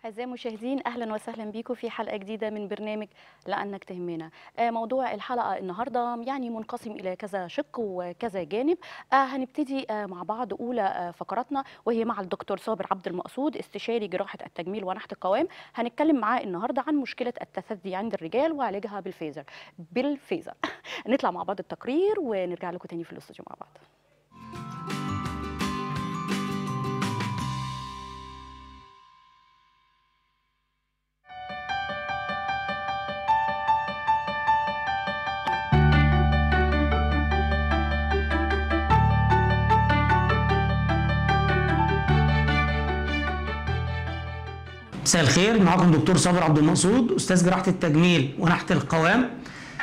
أعزائي المشاهدين أهلا وسهلا بكم في حلقة جديدة من برنامج لأنك تهمنا آه، موضوع الحلقة النهاردة يعني منقسم إلى كذا شق وكذا جانب آه، هنبتدي آه، مع بعض أولى آه، فقراتنا وهي مع الدكتور صابر عبد المقصود استشاري جراحة التجميل ونحت القوام هنتكلم معاه النهاردة عن مشكلة التثدي عند الرجال وعلاجها بالفيزر بالفيزر نطلع مع بعض التقرير ونرجع لكم تاني في الاستوديو مع بعض مساء الخير معاكم دكتور صابر عبد المقصود استاذ جراحه التجميل ونحت القوام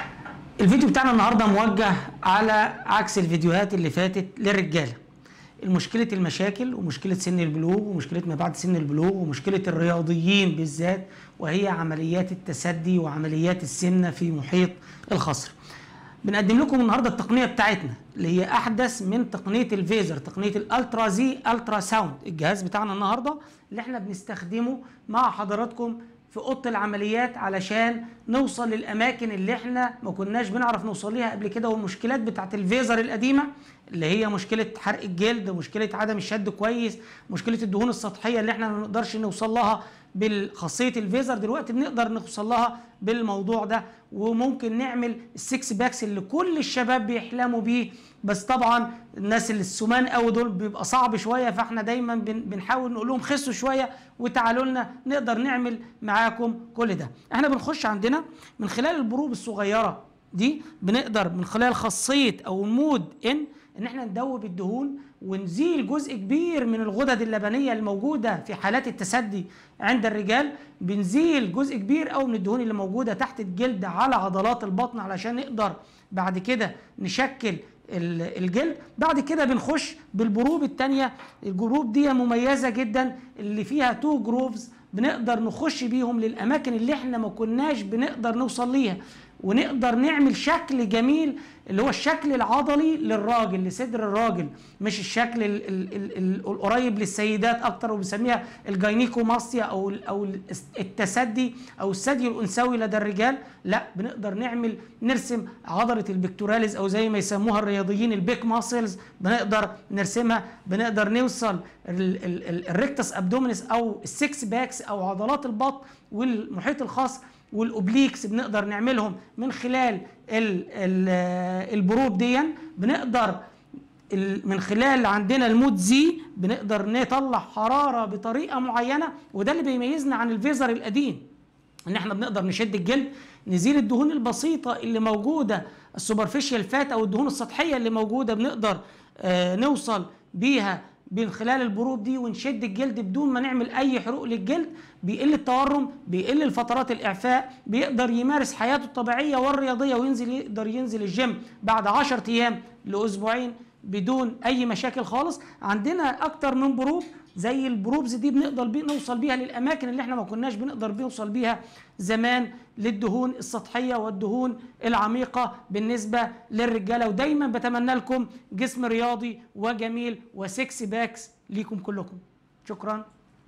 الفيديو بتاعنا النهارده موجه على عكس الفيديوهات اللي فاتت للرجاله المشكله المشاكل ومشكله سن البلوغ ومشكله ما بعد سن البلوغ ومشكله الرياضيين بالذات وهي عمليات التسدي وعمليات السمنه في محيط الخصر بنقدم لكم النهارده التقنيه بتاعتنا اللي هي احدث من تقنيه الفيزر تقنيه الالترا زي الترا ساوند الجهاز بتاعنا النهارده اللي احنا بنستخدمه مع حضراتكم في اوضه العمليات علشان نوصل للاماكن اللي احنا ما كناش بنعرف نوصل ليها قبل كده والمشكلات بتاعت الفيزر القديمه اللي هي مشكله حرق الجلد مشكله عدم الشد كويس مشكله الدهون السطحيه اللي احنا ما نقدرش نوصل لها بالخاصيه الفيزر دلوقتي بنقدر نوصل لها بالموضوع ده وممكن نعمل السكس باكس اللي كل الشباب بيحلموا بيه بس طبعا الناس اللي السمان قوي دول بيبقى صعب شويه فاحنا دايما بن- بنحاول نقول لهم خسوا شويه وتعالوا لنا نقدر نعمل معاكم كل ده احنا بنخش عندنا من خلال البروب الصغيره دي بنقدر من خلال خاصيه او المود ان ان احنا ندوب الدهون ونزيل جزء كبير من الغدد اللبنيه الموجوده في حالات التسدي عند الرجال بنزيل جزء كبير قوي من الدهون اللي موجوده تحت الجلد على عضلات البطن علشان نقدر بعد كده نشكل ال- الجلد بعد كده بنخش بالبروب التانية الجروب دي مميزة جدا اللي فيها تو جروفز بنقدر نخش بيهم للأماكن اللي احنا ما كناش بنقدر نوصل ليها ونقدر نعمل شكل جميل اللي هو الشكل العضلي للراجل لصدر الراجل مش الشكل ال- ال- ال- ال- القريب للسيدات اكتر وبنسميها الجاينيكوماستيا او ال- او ال- التسدي او الثدي الانثوي لدى الرجال لا بنقدر نعمل نرسم عضله البكتوراليز او زي ما يسموها الرياضيين البيك ماسلز بنقدر نرسمها بنقدر نوصل ال- ال- ال- الريكتس ابدومينس او السكس باكس او عضلات البطن والمحيط الخاص والاوبليكس بنقدر نعملهم من خلال ال ال البروب دي بنقدر ال- من خلال عندنا المود زي بنقدر نطلع حراره بطريقه معينه وده اللي بيميزنا عن الفيزر القديم ان احنا بنقدر نشد الجلد نزيل الدهون البسيطه اللي موجوده السوبرفيشال فات او الدهون السطحيه اللي موجوده بنقدر آه نوصل بيها من خلال البروب دي ونشد الجلد بدون ما نعمل اي حروق للجلد بيقل التورم بيقل الفترات الاعفاء بيقدر يمارس حياته الطبيعيه والرياضيه وينزل يقدر ينزل الجيم بعد 10 ايام لاسبوعين بدون اي مشاكل خالص عندنا اكتر من بروب زي البروبز دي بنقدر بي نوصل بيها للاماكن اللي احنا ما كناش بنقدر بنوصل بيها زمان للدهون السطحيه والدهون العميقه بالنسبه للرجاله ودايما بتمنى لكم جسم رياضي وجميل وسكس باكس ليكم كلكم شكرا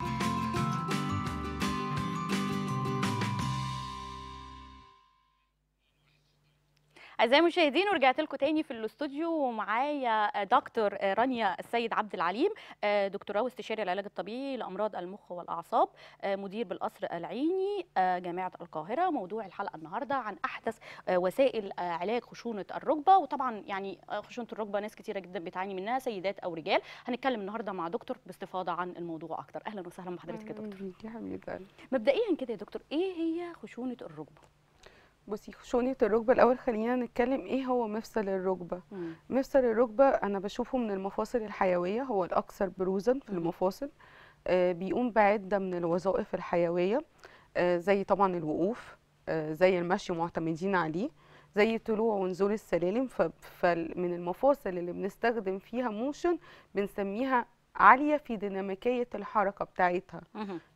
أعزائي المشاهدين ورجعت لكم تاني في الاستوديو ومعايا دكتور رانيا السيد عبد العليم دكتوراه واستشاري العلاج الطبيعي لأمراض المخ والأعصاب مدير بالقصر العيني جامعة القاهرة موضوع الحلقة النهاردة عن أحدث وسائل علاج خشونة الركبة وطبعا يعني خشونة الركبة ناس كتيرة جدا بتعاني منها سيدات أو رجال هنتكلم النهاردة مع دكتور باستفاضة عن الموضوع أكتر أهلا وسهلا بحضرتك يا أهلاً دكتور بيك يا حبيبه قلبي مبدئيا كده يا دكتور إيه هي خشونة الركبة؟ بصي خشونة الركبة الأول خلينا نتكلم إيه هو مفصل الركبة مم. مفصل الركبة أنا بشوفه من المفاصل الحيوية هو الأكثر بروزا في مم. المفاصل آه بيقوم بعدة من الوظائف الحيوية آه زي طبعا الوقوف آه زي المشي معتمدين عليه زي طلوع ونزول السلالم ف- فمن المفاصل اللي بنستخدم فيها موشن بنسميها عالية في ديناميكية الحركة بتاعتها مهم.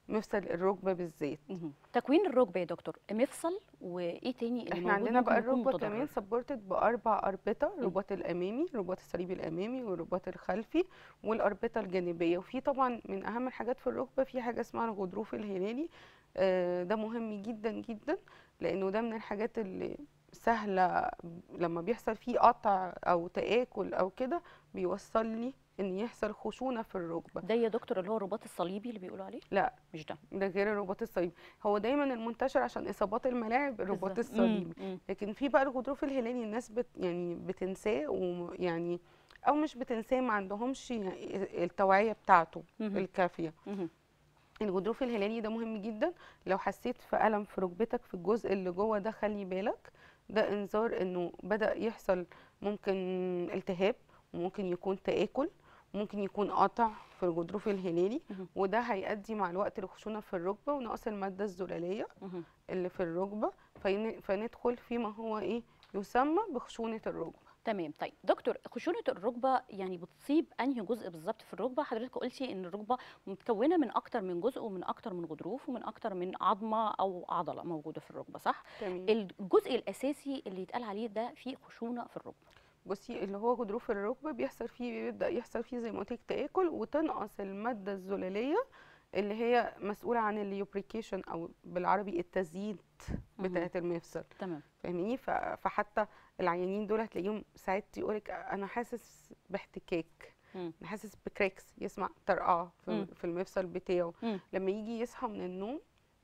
مفصل الركبه بالذات مهم. تكوين الركبه يا دكتور مفصل وايه تاني اللي احنا موجود عندنا بقى ممكن يكون الركبه متضرر؟ كمان سبورتد باربع اربطه الرباط الامامي الرباط الصليبي الامامي والرباط الخلفي والاربطه الجانبيه وفي طبعا من اهم الحاجات في الركبه في حاجه اسمها الغضروف الهلالي آه، ده مهم جدا جدا لانه ده من الحاجات اللي سهله لما بيحصل فيه قطع او تاكل او كده بيوصل لي ان يحصل خشونه في الركبه ده يا دكتور اللي هو الرباط الصليبي اللي بيقولوا عليه لا مش ده ده غير الرباط الصليبي هو دايما المنتشر عشان اصابات الملاعب الرباط بالظبط. الصليبي مم، مم. لكن في بقى الغضروف الهلالي الناس بت يعني بتنساه ويعني او مش بتنساه ما عندهمش يعني التوعيه بتاعته مهم. الكافيه مهم. الغضروف الهلالي ده مهم جدا لو حسيت في الم في ركبتك في الجزء اللي جوه ده خلي بالك ده انذار انه بدا يحصل ممكن التهاب وممكن يكون تاكل ممكن يكون قطع في الغضروف الهلالي مهم. وده هيؤدي مع الوقت لخشونه في الركبه ونقص الماده الزلاليه مهم. اللي في الركبه فين- فندخل فيما هو ايه يسمى بخشونه الركبه تمام طيب دكتور خشونة الركبة يعني بتصيب أنهي جزء بالظبط في الركبة حضرتك قلتي إن الركبة متكونة من أكتر من جزء ومن أكتر من غضروف ومن أكتر من عظمة أو عضلة موجودة في الركبة صح؟ تمام الجزء الأساسي اللي يتقال عليه ده فيه خشونة في الركبة بصي اللي هو غضروف الركبه بيحصل فيه بيبدا يحصل فيه زي ما قلت لك تاكل وتنقص الماده الزلاليه اللي هي مسؤوله عن الليوبريكيشن او بالعربي التزييت مهم. بتاعه المفصل تمام فاهميني ف- فحتى العيانين دول هتلاقيهم ساعات يقولك انا حاسس باحتكاك مم. انا حاسس بكراكس يسمع طرقعه مم. في, في المفصل بتاعه مم. لما يجي يصحى من النوم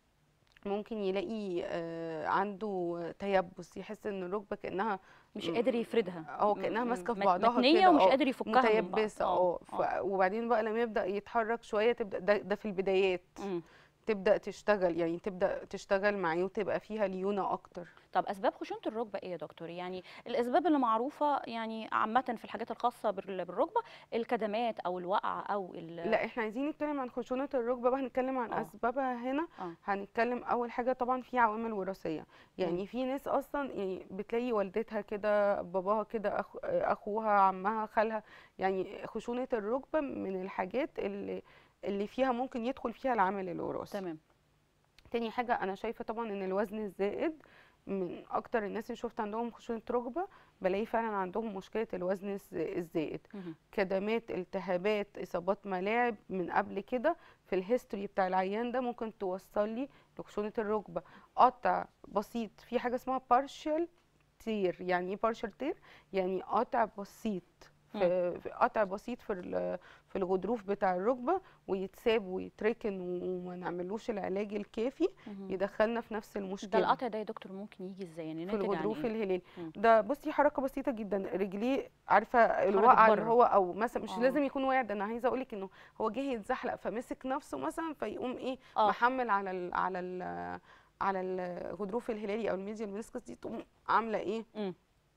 ممكن يلاقي آه، عنده تيبس يحس ان الركبه كانها مش م- قادر يفردها اه كانها م- ماسكه في مت- بعضها متنية كده ومش اه قادر يفكها من بعض. متيبسه اه ف- وبعدين بقى لما يبدا يتحرك شويه تبدا ده, ده في البدايات مم. تبدا تشتغل يعني تبدا تشتغل معاه وتبقى فيها ليونه اكتر طب اسباب خشونه الركبه ايه يا دكتور يعني الاسباب اللي معروفه يعني عامه في الحاجات الخاصه بال- بالركبه الكدمات او الوقع او ال- لا احنا عايزين نتكلم عن خشونه الركبه بقى هنتكلم عن اه. اسبابها هنا اه. هنتكلم اول حاجه طبعا في عوامل وراثيه يعني في ناس اصلا يعني بتلاقي والدتها كده باباها كده أخ... اخوها عمها خالها يعني خشونه الركبه من الحاجات اللي اللي فيها ممكن يدخل فيها العامل الوراثي تمام تاني حاجة أنا شايفة طبعا إن الوزن الزائد من أكتر الناس اللي شفت عندهم خشونة ركبة بلاقي فعلا عندهم مشكلة الوزن الز- الزائد مهم. كدمات التهابات إصابات ملاعب من قبل كده في الهيستوري بتاع العيان ده ممكن توصل لي لخشونة الركبة قطع بسيط في حاجة اسمها partial تير يعني ايه partial تير يعني قطع بسيط في في قطع بسيط في ال- في الغضروف بتاع الركبه ويتساب ويتركن وما نعملوش العلاج الكافي مهم. يدخلنا في نفس ده المشكله القطع ده يا دكتور ممكن يجي ازاي يعني في ناتج عن الغضروف ايه الهلالي مم. ده بصي حركه بسيطه جدا رجليه عارفه الوقعه اللي بره. هو او مثلا مش آه. لازم يكون واقع ده انا عايزه اقول لك انه هو جه يتزحلق فمسك نفسه مثلا فيقوم ايه اه محمل على ال على ال على الغضروف الهلالي او الميديال منسكس دي تقوم عامله ايه مم.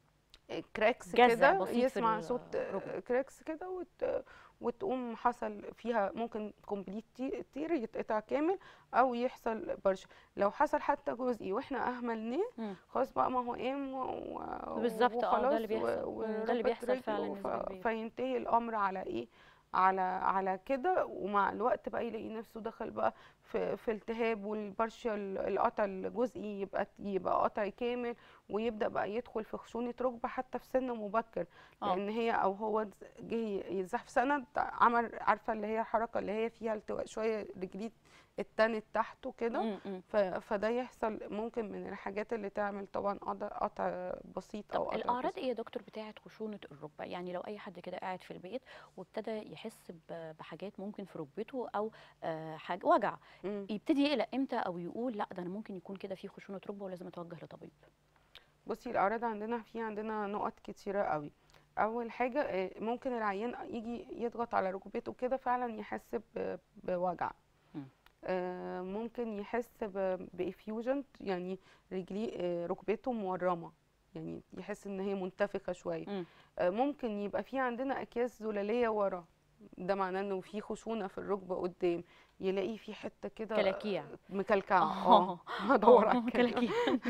كراكس جزع كده بسيط في يسمع صوت الركبة. كراكس كده وت... وتقوم حصل فيها ممكن كومبليت تير يتقطع كامل او يحصل برشا لو حصل حتى جزئي واحنا اهملناه مم. خلاص بقى ما هو قام و... و- بالظبط، اه، ده اللي وخلاص بيحصل. مم، ده اللي وربط بيحصل رجله فعلا ف... نسبة كبيرة. فينتهي الامر على ايه على على كده ومع الوقت بقى يلاقي نفسه دخل بقى في, في التهاب والبارشال القطع الجزئي يبقى يبقى قطع كامل ويبدا بقى يدخل في خشونه ركبه حتى في سن مبكر اه. لان هي او هو جه يزحف سند عمل عارفه اللي هي الحركه اللي هي فيها التواء شويه رجليه اتنت تحته كده مم، مم. ف- فده يحصل ممكن من الحاجات اللي تعمل طبعا قطع قطع بسيط او طب قطع الاعراض جزئي. ايه يا دكتور بتاعه خشونه الركبه يعني لو اي حد كده قاعد في البيت وابتدى يحس ب- بحاجات ممكن في ركبته او آه، حاجه وجع مم. يبتدي يقلق امتى او يقول لا ده انا ممكن يكون كده في خشونه ركبه ولازم اتوجه لطبيب بصي الاعراض عندنا في عندنا نقط كتيره قوي اول حاجه آه، ممكن العيان يجي يضغط على ركبته كده فعلا يحس ب- بوجع مم. آه، ممكن يحس بافيوجن يعني رجليه آه، ركبته مورمه يعني يحس ان هي منتفخه شويه مم. آه، ممكن يبقى في عندنا اكياس زلاليه ورا ده معناه انه في خشونه في الركبه قدام يلاقي في حته كده كلاكيع. مكلكعه اه هدور على آه، الكلمة. كلاكيع.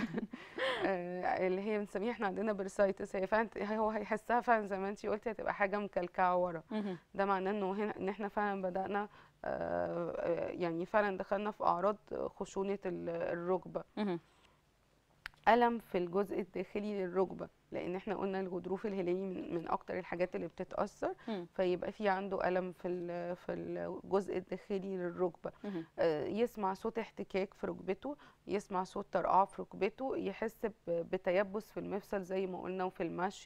آه، اللي هي بنسميها احنا عندنا برسايتس هي فعلا هو هيحسها فعلا زي ما انتي قلتي هتبقى حاجه مكلكعه ورا مهم. ده معناه انه هنا ان احنا فعلا بدانا آه، آه، يعني فعلا دخلنا في اعراض خشونه ال- الركبه مهم. ألم في الجزء الداخلي للركبة لأن احنا قلنا الغضروف الهلالي من, من أكتر الحاجات اللي بتتأثر مم. فيبقى في عنده ألم في ال- في الجزء الداخلي للركبة مهم. آه، يسمع صوت احتكاك في ركبته يسمع صوت طرقعة في ركبته يحس ب- بتيبس في المفصل زي ما قلنا وفي المشي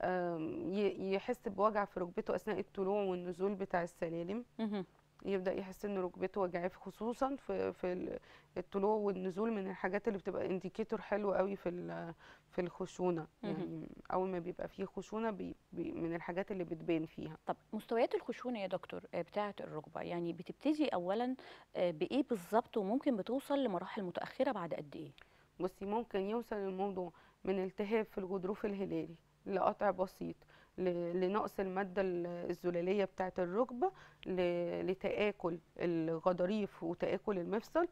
آم، ي- يحس بوجع في ركبته أثناء الطلوع والنزول بتاع السلالم مهم. يبدأ يحس ان ركبته وجعاه خصوصا في في ال- الطلوع والنزول من الحاجات اللي بتبقى انديكيتور حلو قوي في ال- في الخشونه مهم. يعني اول ما بيبقى فيه خشونه بي بي من الحاجات اللي بتبان فيها طب مستويات الخشونة يا دكتور آه، بتاعة الركبة يعني بتبتدي أولا آه، بإيه بالظبط وممكن بتوصل لمراحل متأخرة بعد قد إيه؟ بصي ممكن يوصل الموضوع من التهاب في الغضروف الهلالي لقطع بسيط ل- لنقص المادة ال- الزلالية بتاعة الركبة ل- لتآكل الغضاريف وتآكل المفصل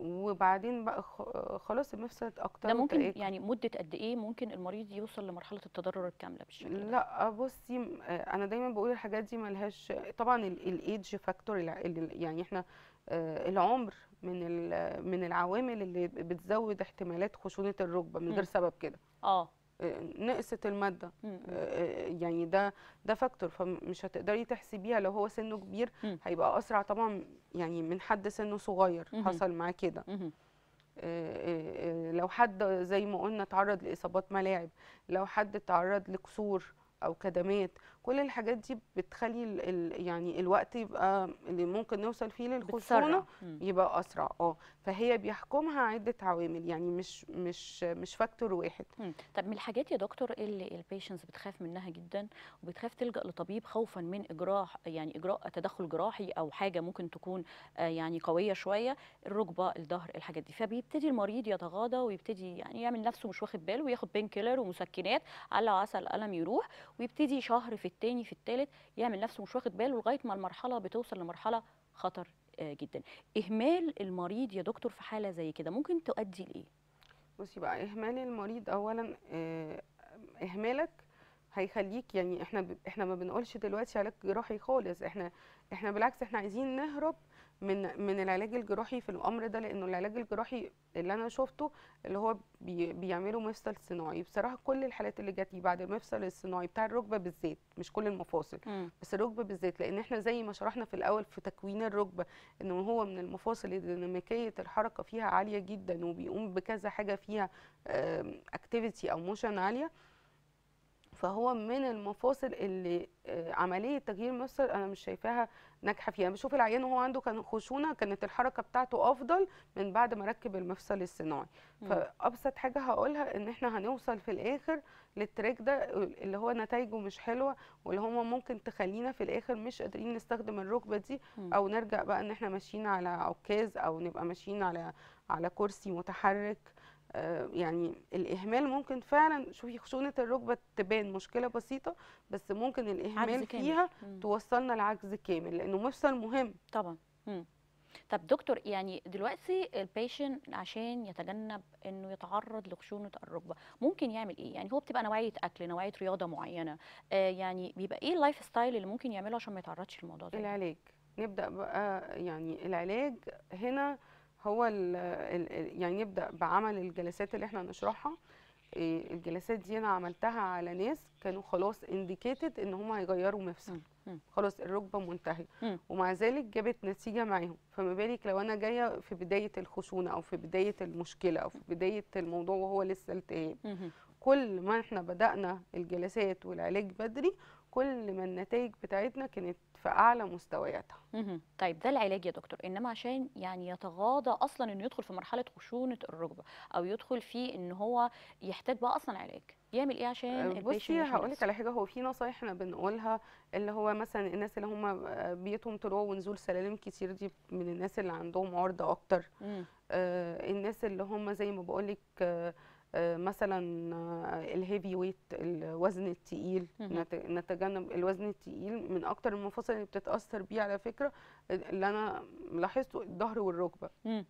وبعدين بقى خ- خلاص المفصل اتأكتر ده ممكن وتآكل. يعني مدة قد إيه ممكن المريض يوصل لمرحلة التضرر الكاملة بالشكل ده؟ لا بصي م- آه، انا دايما بقول الحاجات دي ملهاش طبعا الايدج فاكتور يعني احنا آه، العمر من ال- من العوامل اللي بتزود احتمالات خشونة الركبة من مم. غير سبب كده آه آه، نقصت المادة مم. مم. آه، يعني ده ده فاكتور فمش هتقدري تحسبيها لو هو سنه كبير مم. هيبقى اسرع طبعا يعني من حد سنه صغير مهم. حصل معاه كده مهم. آه، آه، آه، لو حد زي ما قلنا تعرض لإصابات ملاعب لو حد تعرض لكسور أو كدمات كل الحاجات دي بتخلي ال ال يعني الوقت يبقى اللي ممكن نوصل فيه للخشونة بتسرع مم. يبقى أسرع اه فهي بيحكمها عدة عوامل يعني مش مش مش فاكتور واحد مم. طب من الحاجات يا دكتور اللي البيشنتس بتخاف منها جدا وبتخاف تلجأ لطبيب خوفا من اجراء يعني اجراء تدخل جراحي او حاجه ممكن تكون آه، يعني قويه شويه الركبه الظهر الحاجات دي فبيبتدي المريض يتغاضى ويبتدي يعني يعمل نفسه مش واخد باله وياخد بين كيلر ومسكنات على عسى الالم يروح ويبتدي شهر في التاني في التالت يعمل نفسه مش واخد باله لغايه ما المرحله بتوصل لمرحله خطر آه، جدا اهمال المريض يا دكتور في حاله زي كده ممكن تؤدي لايه بصي بقى إهمال المريض أولا آه، إهمالك هيخليك يعني احنا ب... احنا ما بنقولش دلوقتي علاج جراحي خالص احنا احنا بالعكس احنا عايزين نهرب من من العلاج الجراحي في الامر ده لانه العلاج الجراحي اللي انا شفته اللي هو بي... بيعملوا مفصل صناعي بصراحه كل الحالات اللي جات لي بعد المفصل الصناعي بتاع الركبه بالذات مش كل المفاصل مم. بس الركبه بالذات لان احنا زي ما شرحنا في الاول في تكوين الركبه انه هو من المفاصل اللي ديناميكيه الحركه فيها عاليه جدا وبيقوم بكذا حاجه فيها اكتيفيتي او موشن عاليه فهو من المفاصل اللي آه، عمليه تغيير المفصل انا مش شايفاها ناجحه فيها بشوف العيان وهو عنده كان خشونه كانت الحركه بتاعته افضل من بعد ما ركب المفصل الصناعي مم. فابسط حاجه هقولها ان احنا هنوصل في الاخر للتراك ده اللي هو نتائجه مش حلوه واللي هو ممكن تخلينا في الاخر مش قادرين نستخدم الركبه دي مم. او نرجع بقى ان احنا ماشيين على عكاز او نبقى ماشيين على على كرسي متحرك آه، يعني الاهمال ممكن فعلا شوفي خشونه الركبه تبان مشكله بسيطه بس ممكن عجز الاهمال كامل. فيها مم. توصلنا لعجز كامل لانه مفصل مهم طبعا مم. طب دكتور يعني دلوقتي البيشنت عشان يتجنب انه يتعرض لخشونه الركبه ممكن يعمل ايه يعني هو بتبقى نوعيه اكل نوعيه رياضه معينه آه يعني بيبقى ايه اللايف ستايل اللي ممكن يعمله عشان ما يتعرضش للموضوع ده العلاج نبدأ بقى يعني العلاج هنا هو ال ال يعني نبدأ بعمل الجلسات اللي احنا نشرحها إيه، الجلسات دي انا عملتها على ناس كانوا خلاص انديكيتد ان هم هيغيروا مفصل مم. مم. خلاص الركبه منتهيه مم. ومع ذلك جابت نتيجه معاهم فما بالك لو انا جايه في بدايه الخشونه او في بدايه المشكله او في بدايه الموضوع وهو لسه التهاب مهم. كل ما احنا بدأنا الجلسات والعلاج بدري كل ما النتائج بتاعتنا كانت في أعلى مستوياتها مهم. طيب ده العلاج يا دكتور انما عشان يعني يتغاضى اصلا انه يدخل في مرحله خشونه الركبه او يدخل في ان هو يحتاج بقى اصلا علاج يعمل ايه عشان البيشنت بصي يحمي هقول لك نفسه؟ على حاجه هو في نصايح احنا بنقولها اللي هو مثلا الناس اللي هم بيتهم طلوع ونزول سلالم كتير دي من الناس اللي عندهم عرضه اكتر مم. آه، الناس اللي هم زي ما بقول لك مثلا آه، الهيفي ويت الوزن التقيل مهم. نت- نتجنب الوزن التقيل من اكتر المفاصل اللي بتتاثر بيه على فكره اللي انا لاحظته الظهر والركبه مم.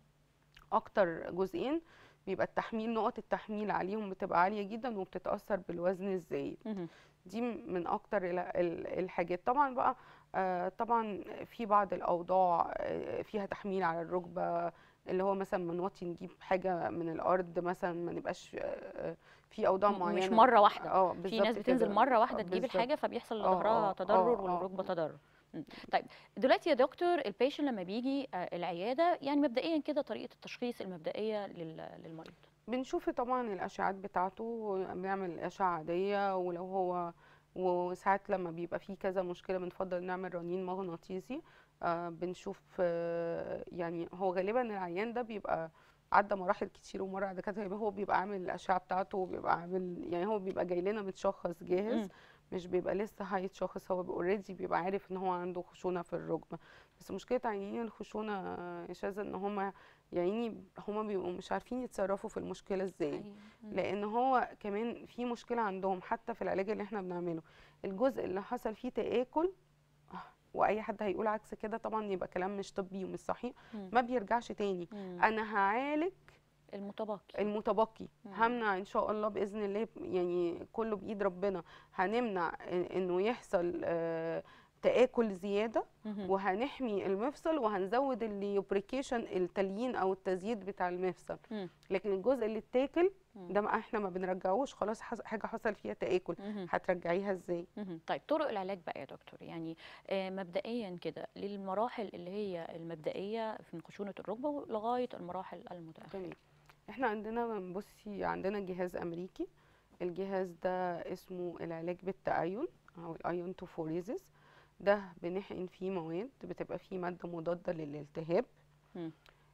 اكتر جزئين بيبقى التحميل نقط التحميل عليهم بتبقى عاليه جدا وبتتاثر بالوزن الزايد مهم. دي من اكتر ال- ال- الحاجات طبعا بقى آه، طبعا في بعض الاوضاع آه، فيها تحميل على الركبه اللي هو مثلا منوطي نجيب حاجه من الارض مثلا ما نبقاش آه، آه، في اوضاع م- معينه مش مره واحده اه في بالظبط ناس بتنزل كده. مره واحده آه، تجيب بالظبط. الحاجه فبيحصل آه، لظهرها آه، تضرر آه، والركبه آه. تضرر م. طيب دلوقتي يا دكتور البيشن لما بيجي آه، العياده يعني مبدئيا كده طريقه التشخيص المبدئيه لل- للمريض بنشوف طبعا الاشعات بتاعته بنعمل اشعه عاديه ولو هو وساعات لما بيبقى فيه كذا مشكله بنفضل نعمل رنين مغناطيسي آه بنشوف آه يعني هو غالبا العيان ده بيبقى عدى مراحل كتير ومر على دكاتره يبقى هو بيبقى عامل الاشعه بتاعته وبيبقى عامل يعني هو بيبقى جاي لنا متشخص جاهز مم. مش بيبقى لسه هيتشخص هو اوريدي بيبقى عارف ان هو عنده خشونه في الركبه بس مشكله عيانين الخشونه آه، يا شاذة ان هم يعني هم بيبقوا مش عارفين يتصرفوا في المشكله ازاي أيوة. م. لان هو كمان في مشكله عندهم حتى في العلاج اللي احنا بنعمله الجزء اللي حصل فيه تآكل واي حد هيقول عكس كده طبعا يبقى كلام مش طبي ومش صحيح مم. ما بيرجعش تاني مم. انا هعالج المتبقي المتبقي مم. همنع ان شاء الله باذن الله يعني كله بايد ربنا هنمنع إن- انه يحصل آه، تآكل زياده مهم. وهنحمي المفصل وهنزود الليوبريكيشن التليين او التزييد بتاع المفصل مم. لكن الجزء اللي اتاكل مم. ده ما احنا ما بنرجعوش خلاص حص- حاجه حصل فيها تآكل مهم. هترجعيها ازاي مهم. طيب طرق العلاج بقى يا دكتور يعني آه، مبدئيا كده للمراحل اللي هي المبدئيه من خشونه الركبه لغايه المراحل المتاخره تمام احنا عندنا بصي عندنا جهاز امريكي الجهاز ده اسمه العلاج بالتأين او الايون توفوريزيس ده بنحقن فيه مواد بتبقى فيه ماده مضاده للالتهاب مم.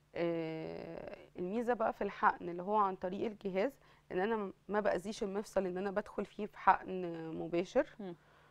آه الميزه بقى في الحقن اللي هو عن طريق الجهاز ان انا ما باذيش المفصل ان انا بدخل فيه في حقن مباشر مم.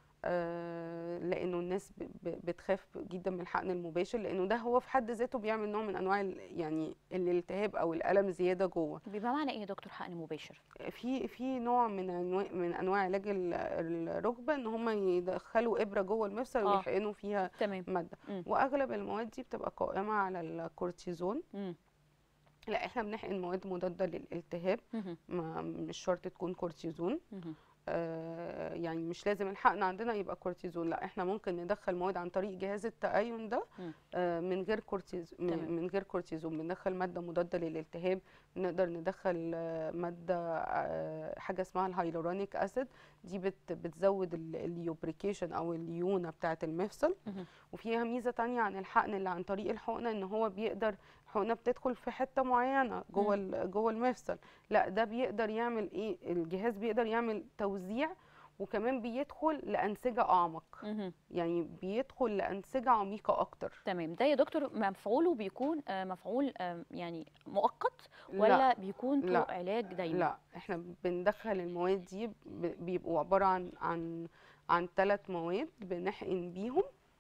آه لانه الناس ب- ب- بتخاف جدا من الحقن المباشر لانه ده هو في حد ذاته بيعمل نوع من انواع ال- يعني الالتهاب او الالم زياده جوه بيبقى معنى ايه يا دكتور حقن مباشر في في نوع من انواع من انواع علاج ال- الركبه ان هم يدخلوا ابره جوه المفصل آه. ويحقنوا فيها تمام ماده مم. واغلب المواد دي بتبقى قائمه على الكورتيزون مم. لا احنا بنحقن مواد مضاده للالتهاب مهم. ما مش شرط تكون كورتيزون مهم. آه يعني مش لازم الحقن عندنا يبقى كورتيزون لا احنا ممكن ندخل مواد عن طريق جهاز التأين ده مم. آه من غير كورتيزون تمام. من غير كورتيزون بندخل ماده مضاده للالتهاب نقدر ندخل آه ماده آه حاجه اسمها الهايلورونيك اسيد دي بت بتزود اليوبريكيشن او الليونه بتاعه المفصل مهم. وفيها ميزه تانية عن الحقن اللي عن طريق الحقنه ان هو بيقدر الحقنه بتدخل في حته معينه جوه ال- جوه المفصل لا ده بيقدر يعمل ايه الجهاز بيقدر يعمل توزيع وكمان بيدخل لانسجه اعمق مهم. يعني بيدخل لانسجه عميقه اكتر تمام ده يا دكتور مفعوله بيكون آه، مفعول آه، يعني مؤقت لا، ولا بيكون طرق لا، علاج دايما لا احنا بندخل المواد دي ب- بيبقوا عباره عن عن عن ثلاث مواد بنحقن بيهم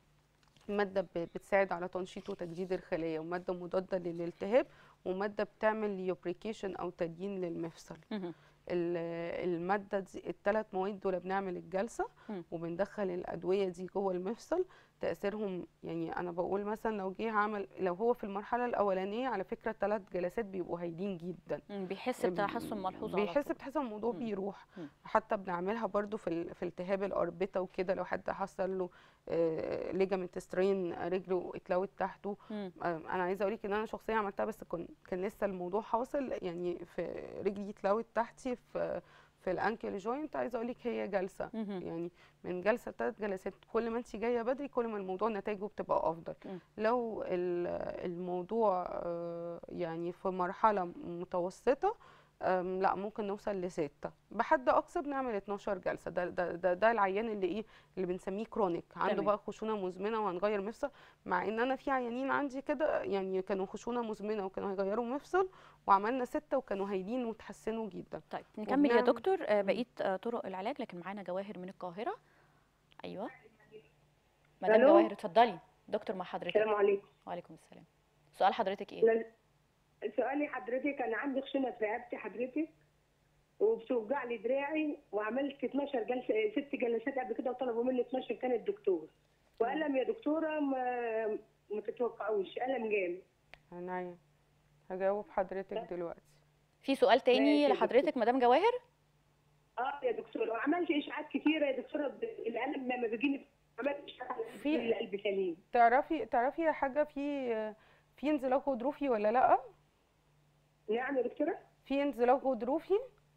ماده ب- بتساعد على تنشيط وتجديد الخلايا وماده مضاده للالتهاب وماده بتعمل ليوبريكيشن او تليين للمفصل مهم. ال- الماده دي الثلاث مواد دول بنعمل الجلسه مم. وبندخل الادويه دي جوه المفصل تاثيرهم يعني انا بقول مثلا لو جه عمل لو هو في المرحله الاولانيه على فكره ثلاث جلسات بيبقوا هايلين جدا مم. بيحس بتحسن ملحوظ على بيحس طول. بتحس الموضوع مم. بيروح مم. حتى بنعملها برضو في ال- في التهاب الاربطه وكده لو حد حصل له ليجامنت سترين رجله اتلوت تحته مم. آه، انا عايزه اقول لك ان انا شخصيا عملتها بس كان كان لسه الموضوع حاصل يعني في رجلي اتلوت تحتي في في الانكل جوينت عايزه اقول لك هي جلسه مهم. يعني من جلسه ثلاث جلسات كل ما انت جايه بدري كل ما الموضوع نتائجه بتبقى افضل مم. لو ال- الموضوع آه، يعني في مرحله متوسطه أم، لا ممكن نوصل لستة بحد اقصى بنعمل 12 جلسه ده ده ده, ده العيان اللي ايه اللي بنسميه كرونيك عنده تمام. بقى خشونه مزمنه وهنغير مفصل مع ان انا في عيانين عندي كده يعني كانوا خشونه مزمنه وكانوا هيغيروا مفصل وعملنا ستة وكانوا هايلين وتحسنوا جدا طيب نكمل يا وبنعمل- دكتور آه، بقيه آه، طرق العلاج لكن معانا جواهر من القاهره ايوه مدام ألو؟ جواهر اتفضلي دكتور مع حضرتك السلام عليكم وعليكم السلام سؤال حضرتك ايه لا- سؤالي حضرتك انا عندي خشونه في رقبتي حضرتك وبتوجع لي دراعي وعملت 12 جلسه ست جلسات قبل كده وطلبوا مني 12 كان الدكتور والم يا دكتوره ما ما تتوقعوش الم جامد عناية هجاوب حضرتك دلوقتي في سؤال تاني ماشي يا لحضرتك مدام جواهر اه يا دكتوره وعملت اشاعات كتيره يا دكتوره ب- الالم لما بيجيني عملت اشعه في- القلب سليم تعرفي تعرفي يا حاجه في في انزلاق غضروفي ولا لا نعم يا دكتوره في انزلاق غضروفي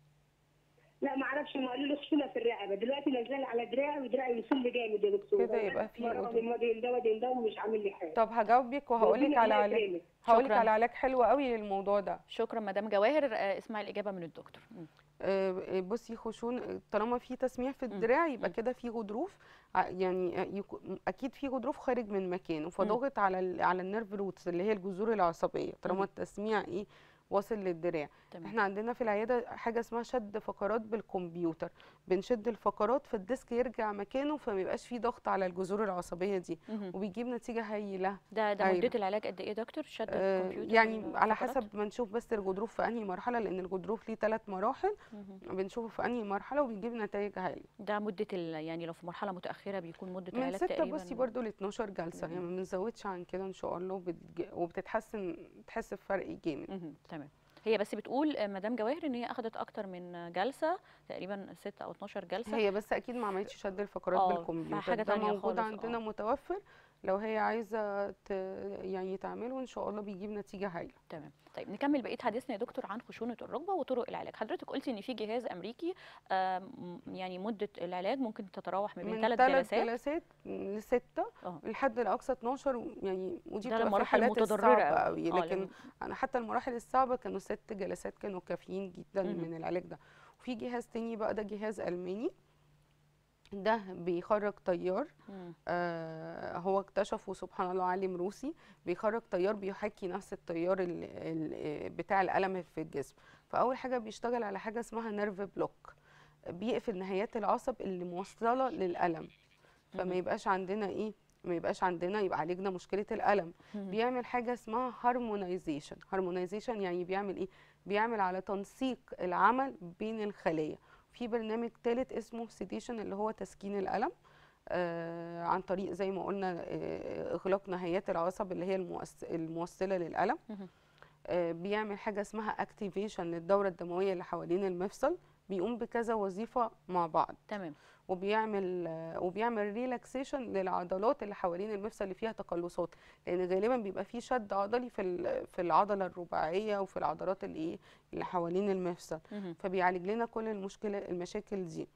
لا ما اعرفش ما قالوا لي خشونه في الرقبه دلوقتي نزل على دراعي ودراعي يصل جامد يا دكتور كده يبقى في مرة غضروف. من وادي ده وادي ده ومش عامل لي حاجه طب هجاوبك وهقول لك ربنا على الله علاج يكرمك. هقول لك شكراً. على علاج حلو قوي للموضوع ده شكرا مدام جواهر آه، اسمعي الاجابه من الدكتور مم. آه، بصي خشون طالما في تسميع في الدراع يبقى كده في غضروف ع- يعني آه، يكو- اكيد في غضروف خارج من مكانه فضاغط على ال- على النيرف روتس اللي هي الجذور العصبيه مم. طالما التسميع ايه واصل للدراع تمام احنا عندنا في العياده حاجه اسمها شد فقرات بالكمبيوتر بنشد الفقرات فالديسك يرجع مكانه فما يبقاش فيه ضغط على الجذور العصبيه دي مهم. وبيجيب نتيجه هايله ده ده أيوة. مده العلاج قد ايه يا دكتور شد آه، الكمبيوتر يعني على والفقرات؟ حسب ما نشوف بس الغضروف في انهي مرحله لان الغضروف ليه ثلاث مراحل مهم. بنشوفه في انهي مرحله وبيجيب نتائج هايله ده مده ال... يعني لو في مرحله متاخره بيكون مده من العلاج ستة تقريبا بصي برضو ل 12 جلسه يعني ما بنزودش عن كده ان شاء الله وبتج... وبتتحسن تحس بفرق جامد مهم. تمام هي بس بتقول آه، مدام جواهر ان هي اخذت اكتر من جلسه تقريبا 6 او 12 جلسه هي بس اكيد ما عملتش شد الفقرات آه، بالكمبيوتر حاجة ده تانية موجود خالص، عندنا آه. متوفر لو هي عايزه ت... يعني تعمله ان شاء الله بيجيب نتيجه هايله تمام طيب نكمل بقيه حديثنا يا دكتور عن خشونه الركبه وطرق العلاج حضرتك قلتي ان في جهاز امريكي آم، يعني مده العلاج ممكن تتراوح ما بين من ثلاث ثلاث جلسات جلسات لستة اه لحد الاقصى 12 يعني ودي ده بتبقى في المراحل الحالات المتضررة الصعبه أوي. قوي آه، لكن لما- انا حتى المراحل الصعبه كانوا ست جلسات كانوا كافيين جدا مهم. من العلاج ده وفي جهاز تاني بقى ده جهاز الماني ده بيخرج تيار مم. آه هو اكتشفه سبحان الله عالم روسي بيخرج تيار بيحاكي نفس التيار ال ال بتاع الألم في الجسم فأول حاجة بيشتغل على حاجة اسمها نيرف بلوك بيقفل نهايات العصب اللي موصلة للألم فما مهم. يبقاش عندنا ايه ما يبقاش عندنا يبقى عالجنا مشكلة الألم مهم. بيعمل حاجة اسمها هارمونايزيشن هارمونايزيشن يعني بيعمل ايه بيعمل على تنسيق العمل بين الخلايا في برنامج ثالث اسمه سيديشن اللي هو تسكين الألم آه عن طريق زي ما قلنا آه اغلاق نهايات العصب اللي هي المؤس- الموصله للالم مهم. آه بيعمل حاجه اسمها اكتيفيشن للدوره الدمويه اللي حوالين المفصل بيقوم بكذا وظيفه مع بعض تمام وبيعمل آه، وبيعمل ريلاكسيشن للعضلات اللي حوالين المفصل اللي فيها تقلصات لان غالبا بيبقى فيه شد عضلي في ال- في العضله الرباعيه وفي العضلات اللي ايه اللي حوالين المفصل مهم. فبيعالج لنا كل المشكله المشاكل دي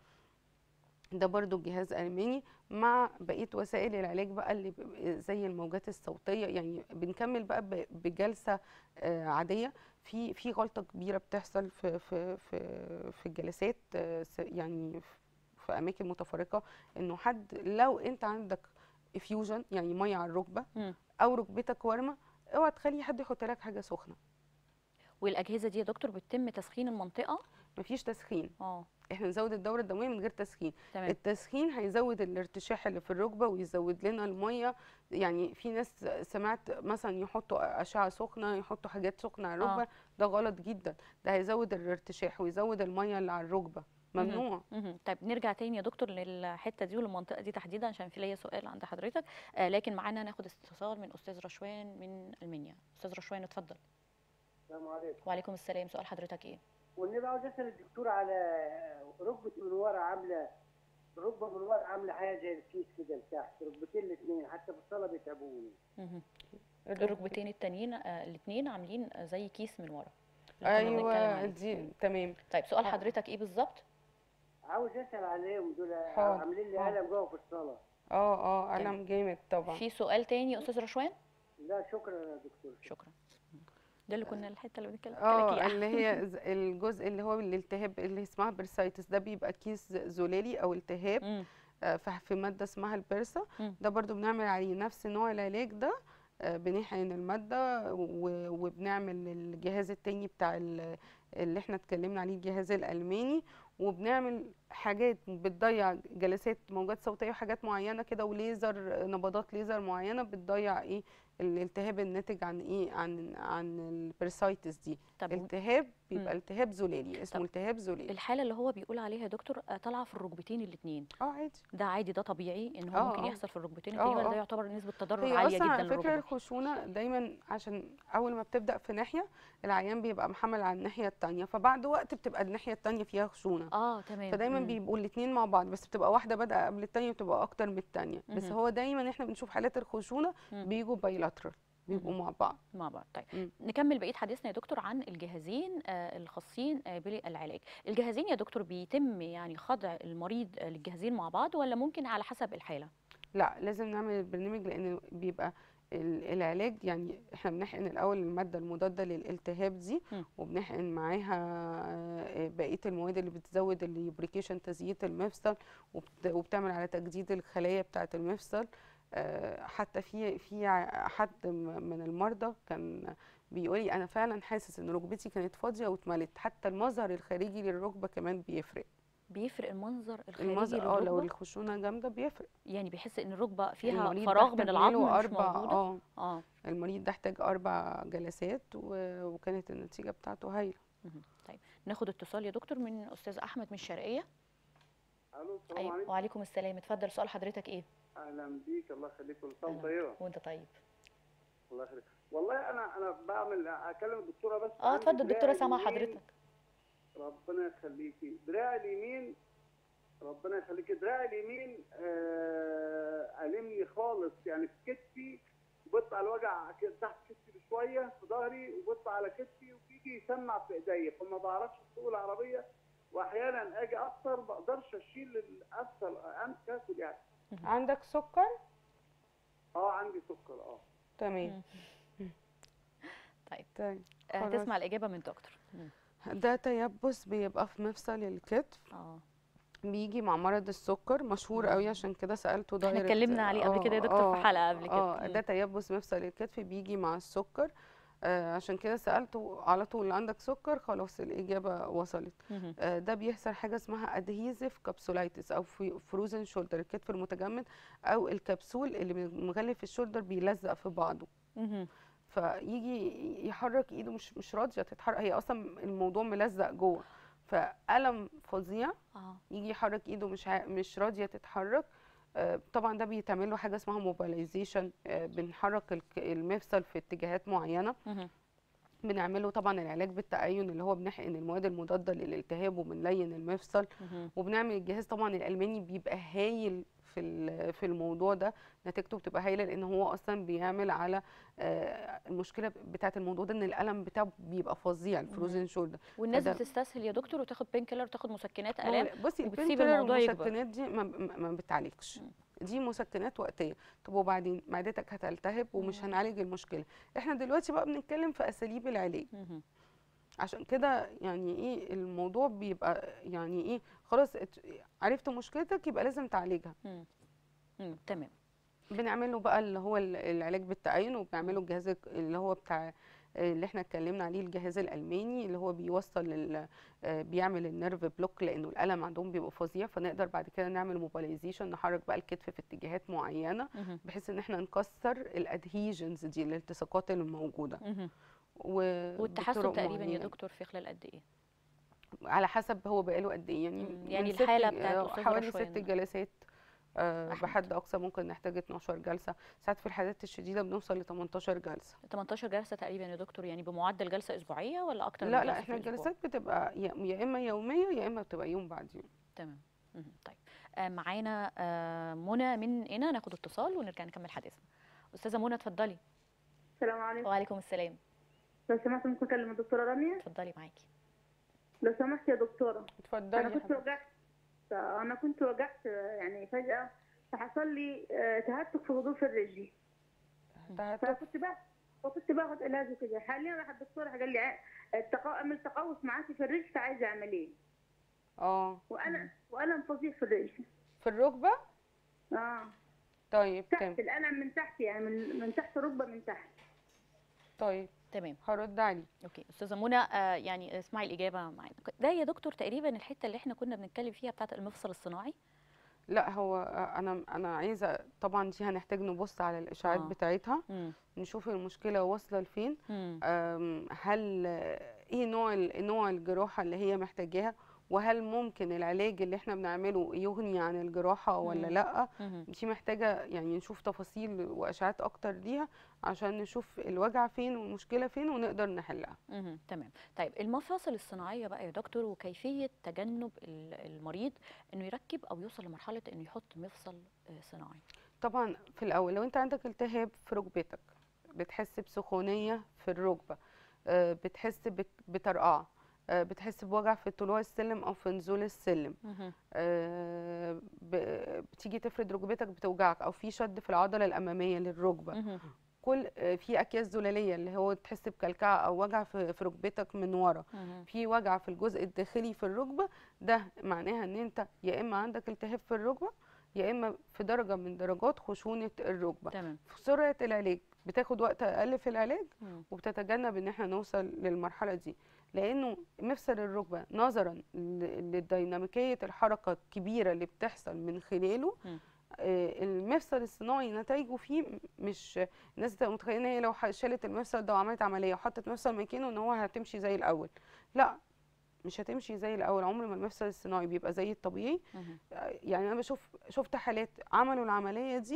ده برضو جهاز ألماني مع بقية وسائل العلاج بقى اللي ب- زي الموجات الصوتية يعني بنكمل بقى ب- بجلسة آه، عادية في في غلطة كبيرة بتحصل في في في في الجلسات آه، س- يعني في- في أماكن متفرقة إنه حد لو أنت عندك افيوجن يعني مية على الركبة مم. أو ركبتك ورمة اوعى تخلي حد يحط لك حاجة سخنة والاجهزه دي يا دكتور بتتم تسخين المنطقه مفيش تسخين اه احنا نزود الدورة الدموية من غير تسخين تمام التسخين هيزود الارتشاح اللي في الركبه ويزود لنا الميه يعني في ناس سمعت مثلا يحطوا اشعه سخنه يحطوا حاجات سخنه على الركبه آه. ده غلط جدا ده هيزود الارتشاح ويزود الميه اللي على الركبه مهم. ممنوع مهم. طيب نرجع تاني يا دكتور للحته دي والمنطقه دي تحديدا عشان في ليا سؤال عند حضرتك آه لكن معانا ناخد استفسار من استاذ رشوان من المنيا استاذ رشوان اتفضل السلام عليكم وعليكم السلام سؤال حضرتك ايه والنبي عاوز اسال الدكتور على ركبه من ورا عامله ركبه من ورا عامله حاجه زي الكيس كده لتحت ركبتين الاثنين حتى في الصلاه بيتعبوني مهم. الركبتين التانيين آه الاثنين عاملين آه زي كيس من ورا اللي كنا بنتكلم ايوه عليه. دي تمام طيب سؤال آه. حضرتك ايه بالظبط عاوز اسال عليهم دول حاضر، عاملين لي حاضر. الم جوه في الصلاه اه اه تمام. الم جامد طبعا في سؤال تاني يا استاذ رشوان لا شكرا يا دكتور شكرا ده اللي كنا الحته اللي بنتكلم اه فيها اللي هي ز- الجزء اللي هو الالتهاب اللي اسمها برسايتس ده بيبقى كيس زلالي او التهاب مم. آه، ف- في ماده اسمها البرسا مم. ده برضو بنعمل عليه نفس نوع العلاج ده آه، بنحقن الماده و- وبنعمل الجهاز التاني بتاع ال- اللي احنا اتكلمنا عليه الجهاز الالماني وبنعمل حاجات بتضيع جلسات موجات صوتيه وحاجات معينه كده وليزر نبضات ليزر معينه بتضيع ايه الالتهاب الناتج عن ايه عن عن البرسايتس دي طب التهاب بيبقى مم. التهاب زلالي اسمه طب التهاب زلالي الحاله اللي هو بيقول عليها يا دكتور آه، طالعه في الركبتين الاثنين اه عادي ده عادي ده طبيعي ان هو آه، ممكن آه. يحصل في الركبتين آه، الاثنين ولا آه. ده يعتبر نسبه تضرر هي عاليه اصلا جدا على فكره للركبه الخشونه دايما عشان اول ما بتبدا في ناحيه العيان بيبقى محمل على الناحيه التانية فبعد وقت بتبقى الناحيه التانية فيها خشونه اه تمام فدايما مم. بيبقوا الاثنين مع بعض بس بتبقى واحده بادئه قبل الثانيه وبتبقى اكتر من الثانيه بس مهم. هو دايما احنا بنشوف حالات الخشونه مم. بيجوا بايلاترال بيبقوا مع بعض مع بعض طيب مم. نكمل بقيه حديثنا يا دكتور عن الجهازين آه، الخاصين آه، بالعلاج الجهازين يا دكتور بيتم يعني خضع المريض آه، للجهازين مع بعض ولا ممكن على حسب الحاله لا لازم نعمل البرنامج لان بيبقى ال- العلاج يعني احنا بنحقن الاول الماده المضاده للالتهاب دي مم. وبنحقن معاها آه، بقيه المواد اللي بتزود الليبريكيشن تزييت المفصل وبت- وبتعمل على تجديد الخلايا بتاعه المفصل آه، حتى في في ع- حد م- من المرضى كان بيقول لي انا فعلا حاسس ان ركبتي كانت فاضيه واتملت حتى المظهر الخارجي للركبه كمان بيفرق بيفرق المنظر الخارجي المظهر اه لو للركبه الخشونه جامده بيفرق يعني بيحس ان الركبه فيها المريض ده فراغ من احتاج العظم له مش اربع موجوده اه اه المريض ده احتاج اربع جلسات و- وكانت النتيجه بتاعته هايله مهم. طيب ناخد اتصال يا دكتور من استاذ احمد من الشرقيه الو السلام أيوة. عليكم وعليكم السلام اتفضل سؤال حضرتك ايه اهلا بيك الله يخليك كل سنه أهلا. طيبه وانت طيب الله يخليك والله انا انا بعمل اكلم الدكتوره بس اه عندي اتفضل دراعي الدكتوره سامعه اليمين- حضرتك ربنا يخليكي دراعي اليمين ربنا يخليكي دراعي اليمين آه، ألمني خالص يعني في كتفي وبيطلع الوجع كده تحت كتفي بشويه في ظهري وبيطلع على كتفي وبيجي يسمع في ايديا فما بعرفش اسوق العربيه واحيانا اجي افطر ما اقدرش اشيل الافطر امسك اكل يعني عندك سكر اه عندي سكر اه تمام طيب طيب آه، خلاص. هتسمع الاجابه من دكتور مم. ده تيبس بيبقى في مفصل الكتف اه بيجي مع مرض السكر مشهور قوي عشان كده سالته احنا دايركت اتكلمنا عليه قبل كده يا دكتور في حلقه قبل كده اه مم. ده تيبس مفصل الكتف بيجي مع السكر آه عشان كده سالته على طول عندك سكر خلاص الاجابه وصلت مهم. آه، ده بيحصل حاجه اسمها ادهيزيف كابسولايتس او فروزن شولدر الكتف المتجمد او الكبسول اللي مغلف الشولدر بيلزق في بعضه مهم. فيجي يحرك ايده مش مش راضيه تتحرك هي اصلا الموضوع ملزق جوه فالم فظيع اه يجي يحرك ايده مش ع... مش راضيه تتحرك آه، طبعا ده بيتعمل له حاجه اسمها موبيلايزيشن بنحرك الك- المفصل في اتجاهات معينه مهم. بنعمله طبعا العلاج بالتأين اللي هو بنحقن المواد المضادة للالتهاب وبنلين المفصل مهم. وبنعمل الجهاز طبعا الألماني بيبقى هايل في ال- في الموضوع ده نتيجته بتبقى هايله لان هو اصلا بيعمل على آه، المشكله بتاعه الموضوع ده ان الالم بتاعه بيبقى فظيع الفروزن شولدر والناس فده- بتستسهل يا دكتور وتاخد بين كيلر وتاخد مسكنات ما هو الام بصي وبتسيب البين كيلر الموضوع يكبر. والمسكنات دي ما, ما ما بتعالجش دي مسكنات وقتيه طب وبعدين معدتك هتلتهب ومش هنعالج المشكله احنا دلوقتي بقى بنتكلم في اساليب العلاج مهم. عشان كده يعني ايه الموضوع بيبقى يعني ايه خلاص ات- عرفت مشكلتك يبقى لازم تعالجها مم. مم. تمام بنعمله بقى اللي هو ال- العلاج بالتعاين وبنعمله الجهاز الك- اللي هو بتاع اللي احنا اتكلمنا عليه الجهاز الالماني اللي هو بيوصل ال- آه، بيعمل النيرف بلوك لانه الالم عندهم بيبقى فظيع فنقدر بعد كده نعمل موبيلايزيشن نحرك بقى الكتف في اتجاهات معينه مهم. بحيث ان احنا نكسر الادهيجنز دي الالتصاقات اللي موجوده مهم. و- والتحسن بطرق تقريبا يا معينة. دكتور في خلال قد ايه على حسب هو بقاله قد ايه يعني مم، من يعني ست الحالة ج- بتاعت آه، الأستاذ حوالي رشوان. ست جلسات آه، أحمد. بحد اقصى ممكن نحتاج 12 جلسه ساعات في الحالات الشديده بنوصل ل 18 جلسه 18 جلسه تقريبا يا دكتور يعني بمعدل جلسه اسبوعيه ولا اكتر من لا جلسه لا في احنا الأسبوع؟ الجلسات بتبقى يا يا اما يوميه يا اما بتبقى يوم بعد يوم تمام مهم. طيب آه، معانا آه، منى من هنا ناخد اتصال ونرجع نكمل حديثنا استاذه منى اتفضلي السلام عليكم وعليكم السلام لو سمحت ممكن اكلم الدكتوره رانيا اتفضلي معاكي لو سمحت يا دكتوره اتفضلي انا يا كنت حبيبتي. وجعت انا كنت وجعت يعني فجاه فحصل لي آه، تهتك في غضروف الرجل تهتك فكنت بقى وكنت باخد علاج وكده حاليا راح الدكتور قال لي ع- التقا... اعمل تقوس معاكي في الرجل فعايزه اعمليه اه وانا والم فظيع في الرجل في الركبه اه طيب تمام تحت الالم من تحت يعني من من تحت الركبه من تحت طيب تمام هرد عليه اوكي استاذه منى آه، يعني اسمعي الاجابه معانا ده يا دكتور تقريبا الحته اللي احنا كنا بنتكلم فيها بتاعت المفصل الصناعي لا هو انا انا عايزه طبعا دي هنحتاج نبص على الاشاعات آه. بتاعتها مم. نشوف المشكله واصله لفين مم. أم، هل ايه نوع ال- نوع الجراحه اللي هي محتاجاها وهل ممكن العلاج اللي احنا بنعمله يغني عن الجراحه ولا مم. لا مم. دي محتاجه يعني نشوف تفاصيل واشعات اكتر ليها عشان نشوف الوجع فين والمشكله فين ونقدر نحلها مهم. تمام طيب المفاصل الصناعيه بقى يا دكتور وكيفيه تجنب ال- المريض انه يركب او يوصل لمرحله انه يحط مفصل آه، صناعي طبعا في الاول لو انت عندك التهاب في ركبتك بتحس بسخونيه في الركبه آه، بتحس بك- بطرقعه آه، بتحس بوجع في طلوع السلم او في نزول السلم مهم. آه، ب- بتيجي تفرد ركبتك بتوجعك او في شد في العضله الاماميه للركبه مهم. كل آه، في اكياس زلاليه اللي هو تحس بكلكعه او وجع في في ركبتك من ورا مهم. في وجع في الجزء الداخلي في الركبه ده معناها ان انت يا اما عندك التهاب في الركبه يا اما في درجه من درجات خشونه الركبه تمام في سرعه العلاج بتاخد وقت اقل في العلاج مم. وبتتجنب ان احنا نوصل للمرحله دي لانه مفصل الركبه نظرا ل- لديناميكيه الحركه الكبيره اللي بتحصل من خلاله مم. آه، المفصل الصناعي نتائجه فيه م- مش الناس بتبقى متخيله ان هي لو ح- شالت المفصل ده وعملت عمليه وحطت مفصل مكانه ان هو هتمشي زي الاول لا مش هتمشي زي الاول عمر ما المفصل الصناعي بيبقى زي الطبيعي مهم. يعني انا بشوف شفت حالات عملوا العمليه دي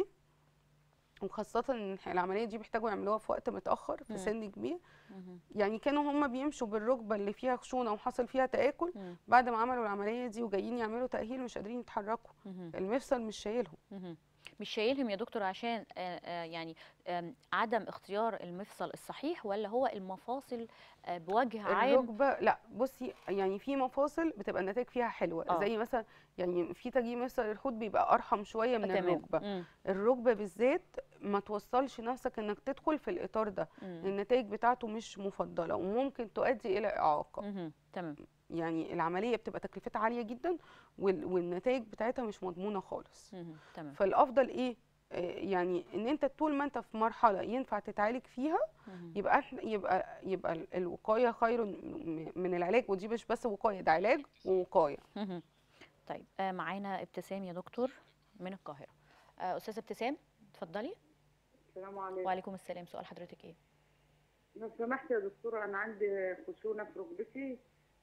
وخاصة ان العملية دي بيحتاجوا يعملوها في وقت متأخر في مم. سن كبير مهم. يعني كانوا هم بيمشوا بالركبة اللي فيها خشونة وحصل فيها تآكل مم. بعد ما عملوا العملية دي وجايين يعملوا تأهيل مش قادرين يتحركوا مهم. المفصل مش شايلهم مهم. مش شايلهم يا دكتور عشان آه، آه، يعني آم، عدم اختيار المفصل الصحيح ولا هو المفاصل آه، بوجه عام الركبة لا بصي يعني في مفاصل بتبقى النتائج فيها حلوة آه. زي مثلا يعني في تجميل مفصل الحوض بيبقى أرحم شوية من تمام. الركبة مم. الركبة بالذات ما توصلش نفسك انك تدخل في الإطار ده مم. النتائج بتاعته مش مفضلة وممكن تؤدي إلى إعاقة مهم. تمام يعني العملية بتبقى تكلفتها عالية جدا وال- والنتائج بتاعتها مش مضمونة خالص مهم. تمام فالأفضل إيه آه، يعني ان انت طول ما انت في مرحله ينفع تتعالج فيها مهم. يبقى إحنا- يبقى يبقى ال- الوقايه خير م- من العلاج ودي مش بس وقايه ده علاج ووقايه مهم. طيب آه، معانا ابتسام يا دكتور من القاهرة آه، أستاذة ابتسام اتفضلي السلام عليكم وعليكم السلام سؤال حضرتك ايه لو سمحت يا دكتورة أنا عندي خشونة في ركبتي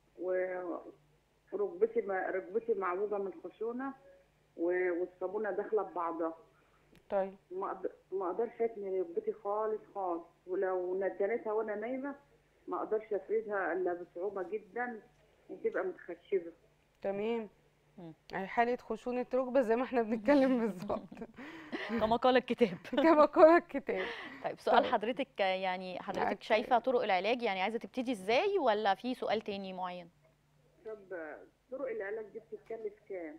وركبتي ركبتي معوجة من الخشونة و- والصابونة داخلة ببعضها طيب ما أقد- ما اقدرش اتني ركبتي خالص خالص ولو ندنتها وانا نايمه ما اقدرش افردها الا بصعوبه جدا وتبقى متخشبه تمام مم. يعني حاله خشونه ركبه زي ما احنا بنتكلم بالظبط كما قال الكتاب كما قال الكتاب طيب سؤال طيب. حضرتك آه، يعني حضرتك أك- شايفة طرق العلاج يعني عايزة تبتدي ازاي ولا في سؤال تاني معين طب طرق العلاج دي بتتكلف كام؟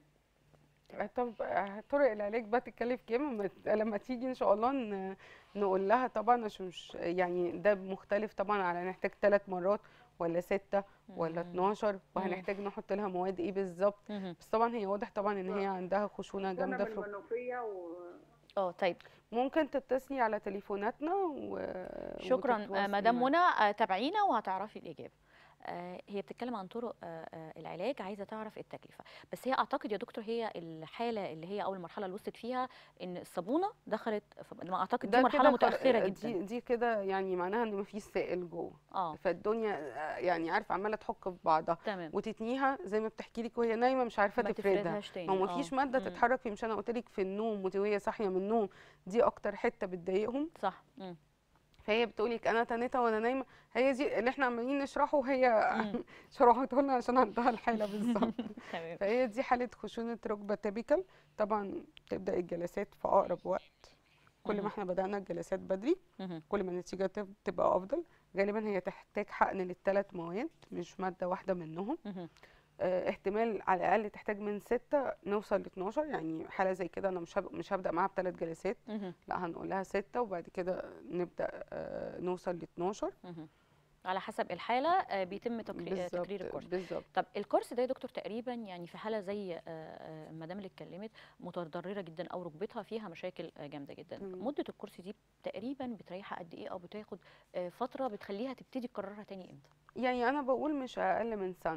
آه، طب آه، طرق العلاج بقى تتكلف كام لما- لما تيجي ان شاء الله ن- نقول لها طبعا عشان مش يعني ده مختلف طبعا على نحتاج ثلاث مرات ولا ستة ولا مم. 12 وهنحتاج نحط لها مواد ايه بالظبط مهم. بس طبعا هي واضح طبعا ان هي عندها خشونه انا جامده في ركبتها بالمنوفيه و اه طيب ممكن تتصلي على تليفوناتنا و... شكرا آه، وتتواصلي مدام معانا. منى آه، تابعينا وهتعرفي الإجابة آه، هي بتتكلم عن طرق آه، آه، العلاج عايزه تعرف التكلفه بس هي اعتقد يا دكتور هي الحاله اللي هي اول مرحله اللي وصلت فيها ان الصابونه دخلت ف- ما اعتقد دي ده مرحله كده متاخره خل- جدا دي دي كده يعني معناها ان مفيش سائل جوه اه فالدنيا آه، يعني عارفه عماله تحك في بعضها تمام وتتنيها زي ما بتحكي لك وهي نايمه مش عارفه ما تفردها تفردهاش تاني ما هو آه. مفيش ماده مم. تتحرك فيه مش انا قلت لك في النوم وهي صاحيه من النوم دي اكتر حته بتضايقهم صح مم. فهي بتقول لك انا تنيتها وانا نايمه هي دي اللي احنا عمالين نشرحه وهي مم. شرحته لنا عشان عندها الحاله بالظبط تمام فهي دي حالة خشونة ركبة تيبيكال طبعا تبدأ الجلسات في أقرب وقت كل مهم. ما احنا بدأنا الجلسات بدري مهم. كل ما النتيجة تب- تبقى أفضل غالبا هي تحتاج حقن للثلاث مواد مش مادة واحدة منهم مهم. اه احتمال على الأقل تحتاج من ستة نوصل ل 12 يعني حالة زي كده أنا مش هب- مش هبدأ معاها بثلاث جلسات مهم. لا هنقول لها ستة وبعد كده نبدأ اه نوصل ل 12 مهم. على حسب الحاله آه، بيتم تقري- آه، تكرير الكورس بالظبط طب الكورس ده يا دكتور تقريبا يعني في حاله زي آه، آه، المدام اللي اتكلمت متضرره جدا او ركبتها فيها مشاكل آه، جامده جدا مم. مده الكورس دي تقريبا بتريحها قد ايه او بتاخد آه، فتره بتخليها تبتدي تكررها تاني امتى يعني أنا بقول مش أقل من سنة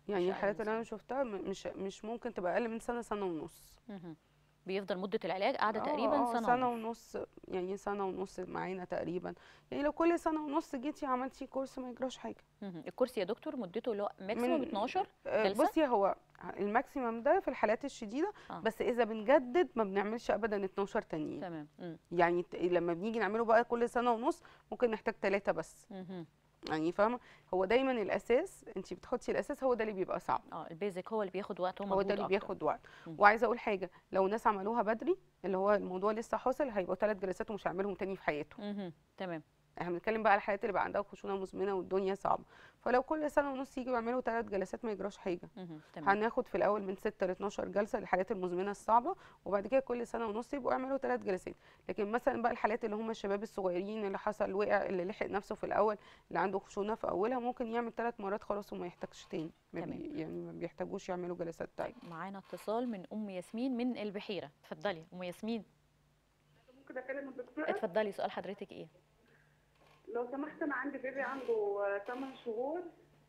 يعني أقل الحالات من اللي انا شفتها م- مش مش ممكن تبقى اقل من سنه سنه ونص مهم. بيفضل مده العلاج قاعده آه، تقريبا آه، سنه, سنه ونص. ونص يعني سنه ونص معانا تقريبا يعني لو كل سنه ونص جيتي عملتي كورس ما يجراش حاجه مهم. الكرسي يا دكتور مدته اللي هو ماكسيموم من- 12 آه، جلسة؟ بصي هو الماكسيمم ده في الحالات الشديده آه. بس اذا بنجدد ما بنعملش ابدا 12 تانيين تمام مم. يعني ت- لما بنيجي نعمله بقى كل سنه ونص ممكن نحتاج ثلاثه بس مهم. يعني فاهمه هو دايما الاساس انت بتحطي الاساس هو ده اللي بيبقى صعب اه البيزك هو اللي بياخد وقت هو ومجهود ده اللي أكتر. بياخد وقت مم. وعايزه اقول حاجه لو ناس عملوها بدري اللي هو الموضوع لسه حاصل هيبقوا ثلاث جلسات ومش هيعملهم تاني في حياته مهم. تمام احنا بنتكلم بقى على الحالات اللي بقى عندها خشونه مزمنه والدنيا صعبه فلو كل سنه ونص يجوا يعملوا ثلاث جلسات ما يجراش حاجه مهم. تمام هناخد في الاول من 6 ل 12 جلسه للحالات المزمنه الصعبه وبعد كده كل سنه ونص يبقوا يعملوا ثلاث جلسات لكن مثلا بقى الحالات اللي هم الشباب الصغيرين اللي حصل وقع اللي لحق نفسه في الاول اللي عنده خشونه في اولها ممكن يعمل ثلاث مرات خلاص وما يحتاجش تاني ما تمام. بي يعني ما بيحتاجوش يعملوا جلسات تاني معانا اتصال من ام ياسمين من البحيره اتفضلي ام ياسمين ممكن اكلم الدكتوره اتفضلي سؤال حضرتك ايه لو سمحت انا عندي بيبي عنده 8 شهور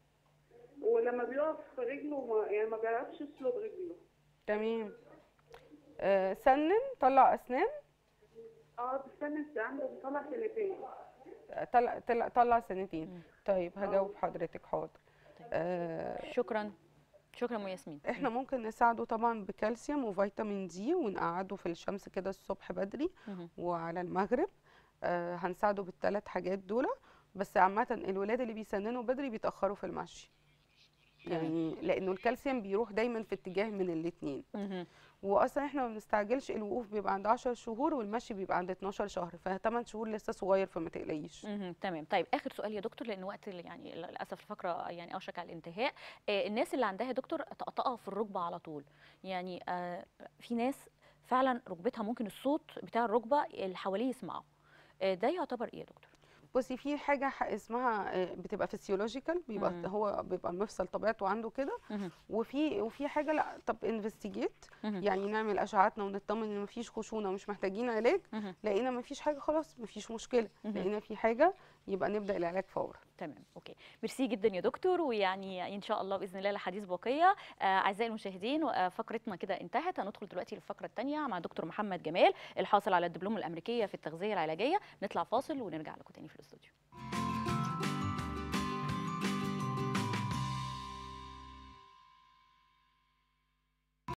ولما بيقف رجله ما يعني ما بيعرفش يسلق رجله تمام آه سنن طلع اسنان اه بستنى عنده بيطلع سنتين طلع طلع, طلع سنتين مم. طيب هجاوب حضرتك حاضر آه شكرا شكرا ام ياسمين احنا ممكن نساعده طبعا بكالسيوم وفيتامين دي ونقعده في الشمس كده الصبح بدري مهم. وعلى المغرب آه هنساعده بالثلاث حاجات دول بس عامة الولاد اللي بيسننوا بدري بيتأخروا في المشي تمام. يعني لأنه الكالسيوم بيروح دايما في اتجاه من الاتنين مهم. واصلا احنا ما بنستعجلش الوقوف بيبقى عند 10 شهور والمشي بيبقى عند 12 شهر ف 8 شهور لسه صغير فما تقلقيش مهم. تمام طيب اخر سؤال يا دكتور لان وقت ال- يعني للاسف الفقره يعني اوشك على الانتهاء آه الناس اللي عندها يا دكتور طقطقه في الركبه على طول يعني آه في ناس فعلا ركبتها ممكن الصوت بتاع الركبه اللي حواليه يسمعه آه ده يعتبر ايه يا دكتور بصي في حاجه ح- اسمها آه، بتبقى فيسيولوجيكال بيبقى مم. هو بيبقى المفصل طبيعته عنده كده مهم. وفي وفي حاجه لا طب انفستيجيت مهم. يعني نعمل اشعاعاتنا ونطمن ان مفيش خشونه ومش محتاجين علاج مهم. لقينا مفيش حاجه خلاص مفيش مشكله مهم. لقينا في حاجه يبقى نبدا العلاج فورا تمام اوكي ميرسي جدا يا دكتور ويعني ان شاء الله باذن الله لحديث بقيه آه، اعزائي المشاهدين آه، فقرتنا كده انتهت هندخل دلوقتي للفقره الثانيه مع دكتور محمد جمال الحاصل على الدبلوم الامريكيه في التغذيه العلاجيه نطلع فاصل ونرجع لكم تاني في الاستوديو